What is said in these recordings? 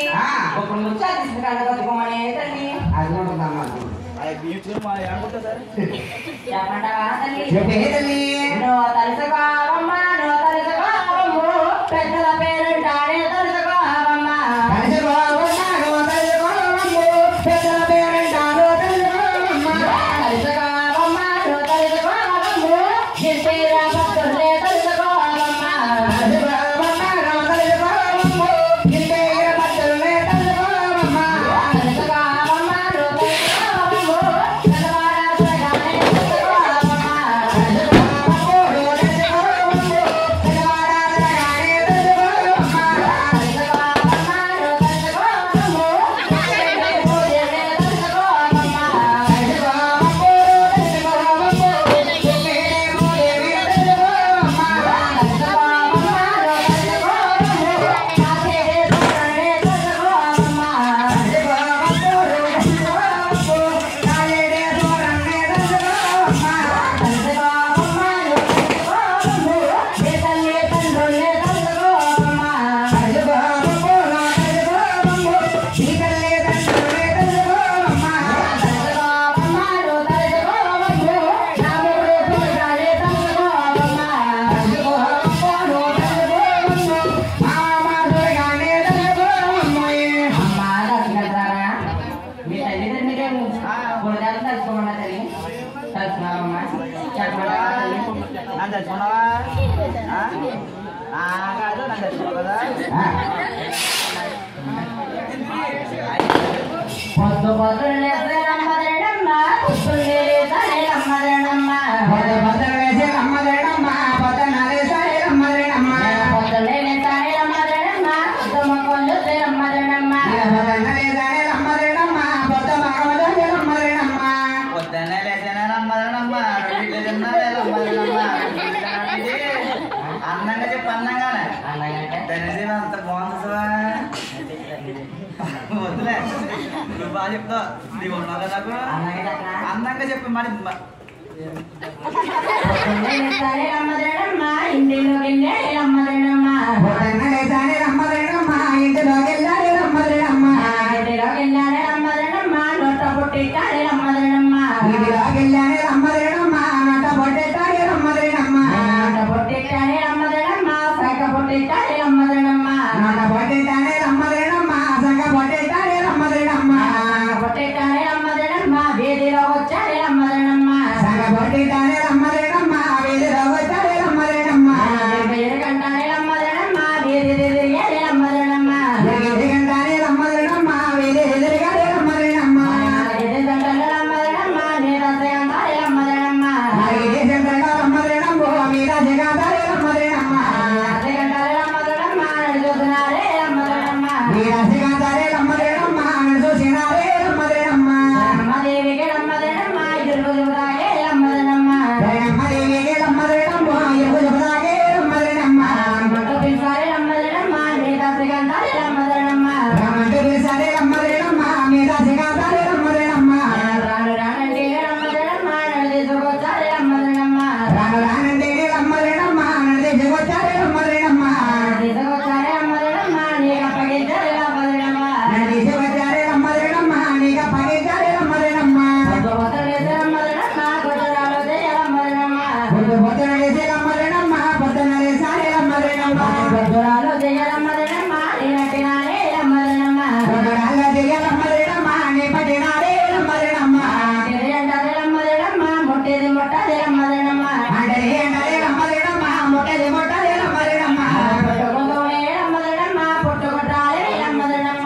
ఆ. ఒక ముచ్చాలు తీసుకురాలి బతుకోమని తల్లి అది ఉంటుందమ్మా చెప్పంటావా తల్లి చెప్పే తల్లి నువ్వు తలుసుకోవమ్మా నువ్వు తలుసుకోవమ్ము పెద్దల పేరుంటానే తలుసుకోవమ్మా తలుచుకోవమ్మాను, తలుచుకోవమ్ము, పెద్దల పేరంటారు తలుచుకోవమ్మ. తలుసుకోవమ్మా నువ్వు తలుసుకోవమ్ము గిరిపీర భక్తులే తలుసుకోవమ్మా తలుచుకోవమ్మాను, తలుచుకోవమ్ము, ఇంపేరు భక్తులనే తలుచుకోవమ్మ. తలుసుకోవమ్మా నువ్వు తలుసుకోవమ్ము పెద్దవాడ త్వరగానే తలుసుకోవమ్మా తలుచుకోవమ్ము, తలుచుకోవమ్ము, పెద్దవాడాలగానే తలుచుకోవమ్మ. తలుసుకోవమ్మా నువ్వు తలుసుకోవమ్ము గిరిపీర పూజలే తలుసుకోవమ్మా తలుచుకోవమ్ము, తలుచుకోవమ్ము, ఇంపేరు భూదేవి తలుచుకోవమ్మ. నన్ను తెచ్చుకున్నావా ఆ? ఆ, కాదు నన్ను తెచ్చుకున్నావు కదా పొద్దు పొద్దున్నే రమ్మదనమ్మ పొద్దున్నే తనే రమ్మదనమ్మ పొద్దున్నే తనే రమ్మదనమ్మ పొద్దు మొక్కలు రమ్మదనమ్మ పొద్దున్నే లేచానే రమ్మదనమ్మ రెండింటికి తిన్నానే రమ్మదనమ్మ అందంగా చెప్పు అందంగానే అలాగంటే ధనజీవి అంత బాగుంది అసలు వద్దులే నువ్వు బాగా చెప్తావు నీవు ఉన్నావు కదా నాకు అలాగే అట్లా అందంగా చెప్పు మరి మ- పొద్దున్నే తనే రమ్మదనమ్మ ఇంటిలో గిన్నె రమ్మదనమ్మ ఇంటిలో గిన్నె రమ్మదనమ్మ నొట్ట పుట్టి కాడే రమ్మదనమ్మ నొట్ట పుట్టి కాడే రమ్మదనమ్మ సగ పుట్టి కాడే రమ్మదనమ్మ పుట్టి కాడే రమ్మదనమ్మ వీధిలో వచ్చాడే రమ్మదనమ్మ వీధి కంటాడే రమ్మదనమ్మ వీధి తిరిగాడే రమ్మదనమ్మ వీధి దండల రమ్మదనమ్మ నీరసే అంటాడే రమ్మదనమ్మ అదే కంటాడే రమ్మదనమ్మ నడుచుతున్నాడే రమ్మదనమ్మ రమ్మదేవికి రమ్మదనమ్మ ఇరుగు చుడాగే రమ్మదనమ్మ మట్టు పిలిచాడే రమ్మదనమ్మ నీరసే కంటాడే రమ్మదనమ్మ రాను రానంటే రమ్మదనమ్మ నడు తీసుకొచ్చాడే రమ్మదనమ్మ తీసుకొచ్చాడే రమ్మదనమ్మ నీకు అప్పగించాడే రమ్మదనమ్మ పొద్దు పొద్దున్నేసే రమ్మదనమ్మ కొట్టరాలు చేయ రమ్మదనమ్మ పొద్దురాలు చేయ రమ్మదనమ్మ నీనటినాడే రమ్మదనమ్మ తిరిగి అంటాడే రమ్మదనమ్మ ముట్టేది ముట్టది రమ్మదనమ్మ పుట్టుకుంటూనే రమ్మదనమ్మ పుట్టుకుంటాడే రమ్మదనమ్మ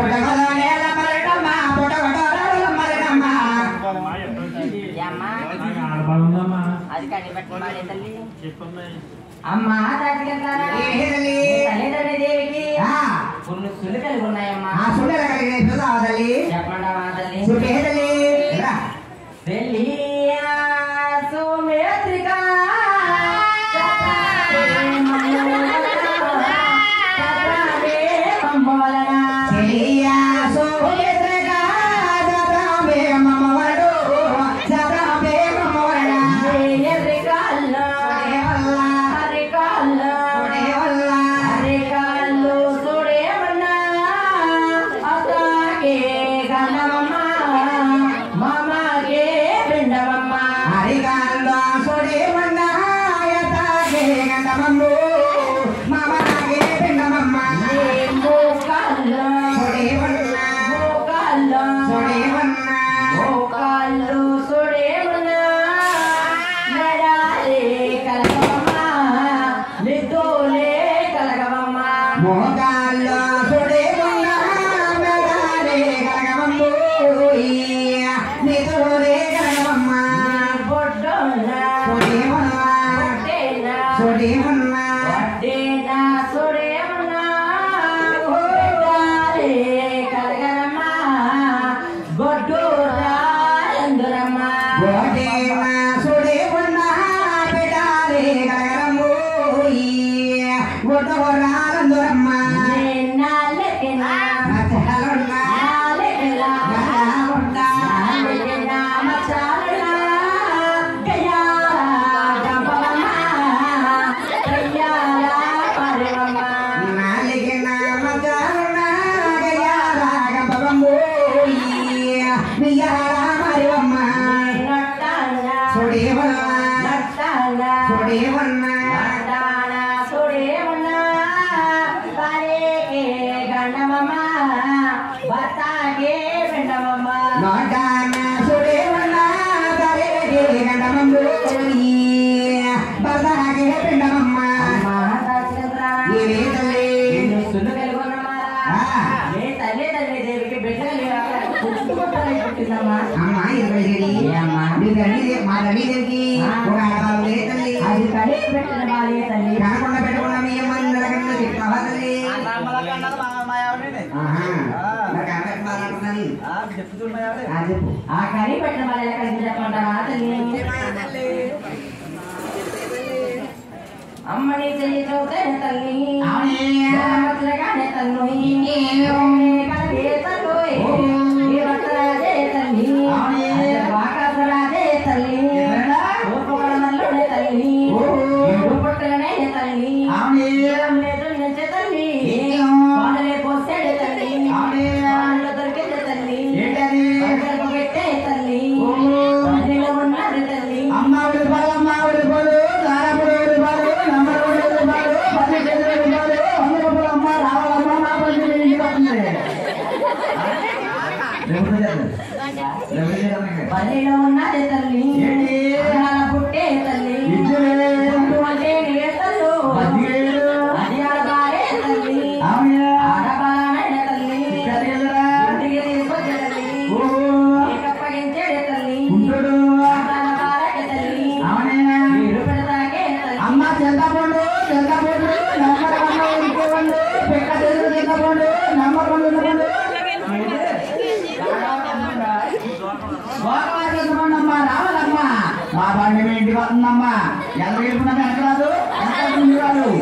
అమ్మ అది కనిపెట్టుకోవాలి తల్లి అమ్మ తాటికెళ్తారా తల్లిదండ్రి దేవికి కొన్ని సులికలు ఉన్నాయమ్మా చెప్పండమ్మా తల్లి వెళ్ళి సుమిత్రిక హరికాళ్ళు చూడేమన్నా పుట్ట రాలందరమ్మ ఎన్నాళ్ళకెన్నా మచ్చలున్నా నాలెలా ఉంటా నాలెలా మచాలనా కయ్యాల గంపలమ్మ కయ్యాల పరమమ్మ నాలికి నామచారునా గయారాగ బబంబోయి నియారా మరియమ్మ నట్టాల సుడేవన్న నట్టాల సుడేవన్న నట్టాల సుడేవన్న పరేకే గండమమ్మ బతాగే వెండమమ్మ నోటాన సుడేవన్న తరేగే గండమంబోయి బరదాగే పిండమమ్మ మాతా చంద్ర ఏవే తల్లి సున్ను కలుగున్నమారా ఆ. ఏ తల్లి తల్లి దేవికి బిడ్డలు పుట్టుకొట్టాలి పుట్టిందమ్మా అమ్మ ఇరవై అమ్మా? మీ తల్లి మా తల్లి దగ్గరికి ఒక ఆడవాళ్ళు లే తల్లి అది కడి పెట్టిన భార్య తల్లి కాకుండా పెట్టుకున్న మీ అమ్మ నిలకన్నా చెప్తావా తల్లి నమ్మల కన్నది మా మా ఆవిడనే. ఆహా నాకు ఆమె బాగుంటుందని ఆ, చెప్తుంది మా ఆవిడే. ఆ చెప్పు ఆ కడి పెట్టిన భార్య కలిసి చెప్పమంటావా తల్లి అమ్మని చెయ్యి చూస్తే తల్లి అవునే. గోమతులగానే తల్లి కలవే తల్లి ఈ భక్తరాజే తల్లి అవునే. వాకాసురాజే తల్లి ఎవరడా? రూపగణనల్లుడే తల్లి ఓహో. ఏడు పుట్టలనే తల్లి అవునే. ఏం లేదు నిలిచే తల్లి ఏం? వానలే పోసాడే తల్లి అవునే. వానలో దొరికిందే తల్లి ఏంటది? పక్కకు పెట్టే తల్లి ఓహో. పదిలో ఉన్నది తల్లి అమ్మ విడిపాలు అమ్మ విడిపాలు దారపుడు విడిపాలు నమ్మరు విడిపాలు పది చేతులు విడిపాలు వంద రూపాయలు అమ్మ రావాలమ్మ మా పది ఇంటికి వస్తుంది రేపు చేద్దాం. రేపు చేద్దాం. పదిలో ఉన్నది తల్లి ఏంటి? అన్నాల పుట్టే తల్లి ఇద్దరే. పుట్టు అంటే నీవే తల్లు పదిహేడు. అది ఆడబారే తల్లి అవునే. ఆడబాలనైన తల్లి ఇక్కడికి వెళ్ళరా? ఇంటికి తీసుకొచ్చే తల్లి ఓహో. నీకప్పగించేడే తల్లి ఉంటాడు. ఆడబాల బాలకే తల్లి అవునే. నీరు పెడతాకే తల్లి అమ్మ చింతపండు చింతపండు నమ్మకం ఇంకోండు పిక్క తెలుగు చింతపండు నమ్మకం చింతపండు చింతపండు అమ్మ రావాలమ్మా మా బండి మీ ఇంటికి వస్తుందమ్మా ఎంత గెలుపున్నా వెనక రాదు ఎంత ముందు రాదు